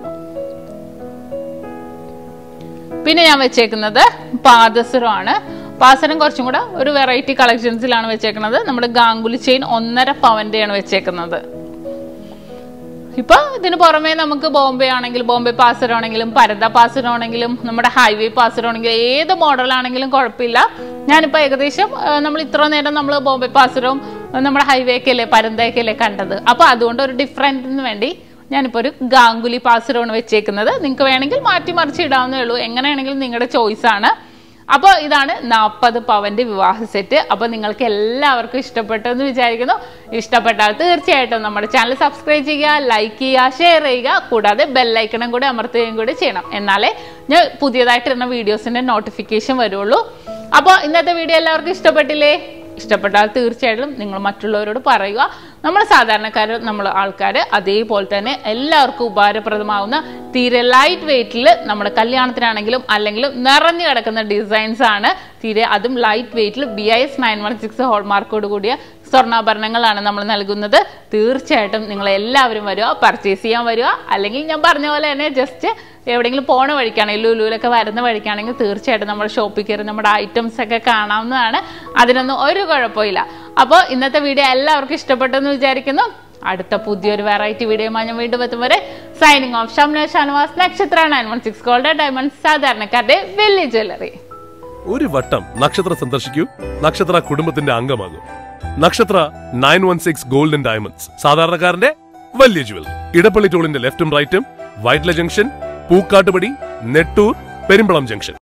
പിന്നെ ഞാൻ വെച്ചേക്കുന്നത് പാദസരമാണ് പാസരം കുറച്ചും കൂടെ ഒരു വെറൈറ്റി കളക്ഷൻസിലാണ് വെച്ചേക്കുന്നത് നമ്മുടെ ഗാംഗുലി ചെയിൻ ഒന്നര പവന്റെയാണ് വെച്ചേക്കുന്നത് ഇപ്പൊ ഇതിന് പുറമെ നമുക്ക് ബോംബെ ആണെങ്കിലും ബോംബെ പാസരം ആണെങ്കിലും പരദ പാസരം ആണെങ്കിലും നമ്മുടെ ഹൈവേ പാസരം ആണെങ്കിലും ഏത് മോഡലാണെങ്കിലും കുഴപ്പമില്ല ഞാനിപ്പോ ഏകദേശം ആ, നമ്മൾ ഇത്ര നേരം നമ്മൾ ബോംബെ പാസരവും ആ, നമ്മുടെ ഹൈവേക്കല്ലേ പരന്തയൊക്കെയല്ലേ കണ്ടത് അപ്പൊ അതുകൊണ്ട് ഒരു ഡിഫറൻറ്റിന് വേണ്ടി ഞാനിപ്പോൾ ഒരു ഗാംഗുലി പാസരമാണ് വെച്ചേക്കുന്നത് നിങ്ങൾക്ക് വേണമെങ്കിൽ മാറ്റി മറിച്ച് ഇടാവുന്നേ ഉള്ളൂ എങ്ങനെയാണെങ്കിലും നിങ്ങളുടെ ചോയ്സ് ആണ് അപ്പോൾ ഇതാണ് നാൽപ്പത് പവന്റെ വിവാഹ സെറ്റ് അപ്പോൾ നിങ്ങൾക്ക് എല്ലാവർക്കും ഇഷ്ടപ്പെട്ടു എന്ന് വിചാരിക്കുന്നു ഇഷ്ടപ്പെട്ടാൽ തീർച്ചയായിട്ടും നമ്മുടെ ചാനൽ സബ്സ്ക്രൈബ് ചെയ്യുക ലൈക്ക് ചെയ്യുക ഷെയർ ചെയ്യുക കൂടാതെ ബെല്ലൈക്കണം കൂടി അമർത്തുകയും കൂടി ചെയ്യണം എന്നാലേ ഞാൻ പുതിയതായിട്ട് ഇടുന്ന വീഡിയോസിന്റെ നോട്ടിഫിക്കേഷൻ വരുള്ളൂ അപ്പോൾ ഇന്നത്തെ വീഡിയോ എല്ലാവർക്കും ഇഷ്ടപ്പെട്ടില്ലേ ഇഷ്ടപ്പെട്ടാൽ തീർച്ചയായിട്ടും നിങ്ങൾ മറ്റുള്ളവരോട് പറയുക നമ്മൾ സാധാരണക്കാർ നമ്മൾ ആൾക്കാർ അതേപോലെ തന്നെ എല്ലാവർക്കും ഉപകാരപ്രദമാവുന്ന തീരെ ലൈറ്റ് വെയിറ്റിൽ നമ്മുടെ കല്യാണത്തിനാണെങ്കിലും അല്ലെങ്കിലും നിറഞ്ഞു കിടക്കുന്ന ഡിസൈൻസ് ആണ് തീരെ അതും ലൈറ്റ് വെയിറ്റിൽ B I S nine one six ഹോൾമാർക്കോട് കൂടിയ സ്വർണ്ണാഭരണങ്ങളാണ് നമ്മൾ നൽകുന്നത് തീർച്ചയായിട്ടും നിങ്ങൾ എല്ലാവരും വരിക പർച്ചേസ് ചെയ്യാൻ വരിക അല്ലെങ്കിൽ ഞാൻ പറഞ്ഞ പോലെ തന്നെ ജസ്റ്റ് എവിടെയെങ്കിലും പോണ വഴിക്കാണെങ്കിൽ ലുലുവിലൊക്കെ വരുന്ന വഴിക്കാണെങ്കിൽ തീർച്ചയായിട്ടും നമ്മുടെ ഷോപ്പിൽ കയറി നമ്മുടെ ഐറ്റംസ് ഒക്കെ കാണാവുന്നതാണ് അതിനൊന്നും ഒരു കുഴപ്പമില്ല അപ്പോൾ ഇന്നത്തെ വീഡിയോ എല്ലാവർക്കും ഇഷ്ടപ്പെട്ടെന്ന് വിചാരിക്കുന്നു അടുത്ത പുതിയൊരു വെറൈറ്റി വീഡിയോയുമായി ഞാൻ വീണ്ടും എത്തും വരെ signing off Shamna Shanavas Nakshatra nine one six gold diamond സാധാരണക്കാരുടെ വെള്ളി ജ്വല്ലറി ഒരു വട്ടം നക്ഷത്ര സന്ദർശിക്കൂ നക്ഷത്ര കുടുംബത്തിന്റെ അംഗമാകൂ Nakshatra nine one six golden diamonds സാധാരണക്കാരന്റെ വലിയ ജുവൽ ഇടപ്പള്ളി ടോളിന്റെ ലെഫ്റ്റും റൈറ്റും വൈറ്റ്ല ജംഗ്ഷൻ പൂക്കാട്ടുപടി നെട്ടൂർ പെരുമ്പളം ജംഗ്ഷൻ